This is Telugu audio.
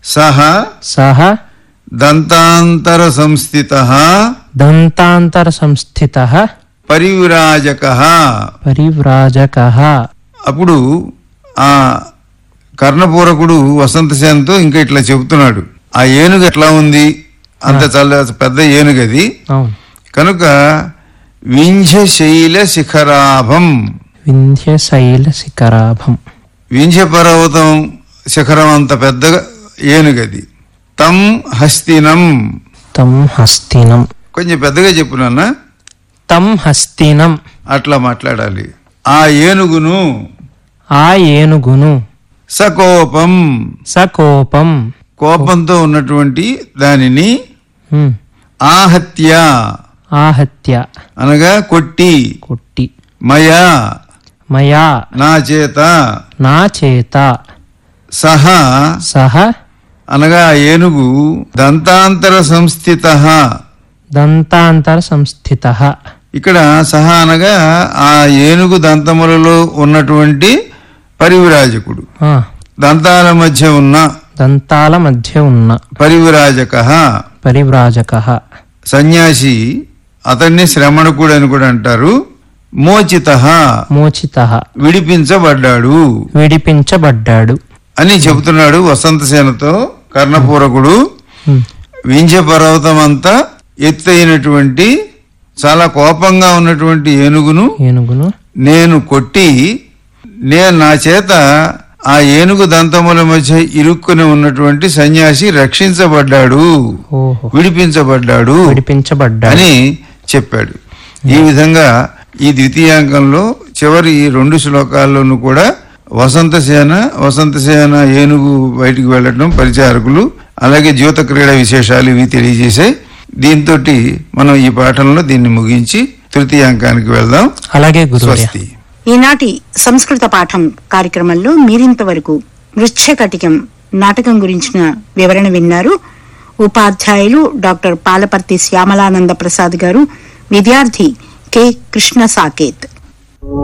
సహ సహ దంతాంతర సంస్థిత దంతాంతర సంస్థిత పరివిరాజక పరివ్రాజక అప్పుడు ఆ కర్ణపూరకుడు వసంతసేనతో ఇంకా ఇట్లా చెబుతున్నాడు ఆ ఏనుగు ఎట్లా ఉంది అంత చాలా పెద్ద ఏనుగు అది అవును కనుక వింధ్యశైల శిఖరాభం వింధ్యశైల శిఖరాభం వింధ్య పర్వతం శిఖరం అంత పెద్ద ఏనుగది తం హస్తినం తం హస్తినం కొంచెం పెద్దగా చెప్పు నాన్న తం హస్తినం అట్లా మాట్లాడాలి ఆ ఏనుగును ఆ ఏనుగును సకోపం సకోపం కోపంతో ఉన్నటువంటి దానిని ఉమ్, ఆహత్య ఆహత్య అనగా కొట్టి కొట్టి మయా మయా నా చేత నా చేత సహ సహ అనగా ఆ ఏనుగు దంతాంతర సంస్థిత దంతాంతర సంస్థిత ఇక్కడ సహ అనగా ఆ ఏనుగు దంతములలో ఉన్నటువంటి పరివిరాజకుడు దంతాల మధ్య ఉన్న దంతాల మధ్య ఉన్న పరివిరాజక పరివ్రాజక సన్యాసి అతన్ని శ్రమణకుడు అని కూడా అంటారు మోచిత మోచిత విడిపించబడ్డాడు విడిపించబడ్డాడు అని చెబుతున్నాడు వసంతసేనతో కర్ణపూరకుడు ఉమ్, వింధ్య పర్వతం అంతా ఎత్తైనటువంటి చాలా కోపంగా ఉన్నటువంటి ఏనుగును ఏనుగును నేను కొట్టి నేను నా చేత ఆ ఏనుగు దంతముల మధ్య ఇరుక్కుని ఉన్నటువంటి సన్యాసి రక్షించబడ్డాడు ఓహో విడిపించబడ్డాడు విడిపించబడ్డాడు అని చెప్పాడు ఈ విధంగా ఈ ద్వితీయాంకంలో చివరి ఈ రెండు శ్లోకాల్లోనూ కూడా వసంతసేన వసంతసేన ఏనుగు బయటికి వెళ్ళటం పరిచారకులు అలాగే జ్యోత క్రీడ విశేషాలు ఇవి తెలియజేశాయి దీంతో మనం ఈ పాఠంలో దీన్ని ముగించి తృతీయాంకానికి వెళ్దాం అలాగే గురువర్య స్వస్తి ఈనాటి సంస్కృత పాఠం కార్యక్రమంలో మీరింతవరకు మృచ్ఛకటికం నాటకం గురించిన వివరణ విన్నారు ఉపాధ్యాయులు డాక్టర్ పాలపర్తి శ్యామలానంద ప్రసాద్ గారు విద్యార్థి కె కృష్ణ సాకేత్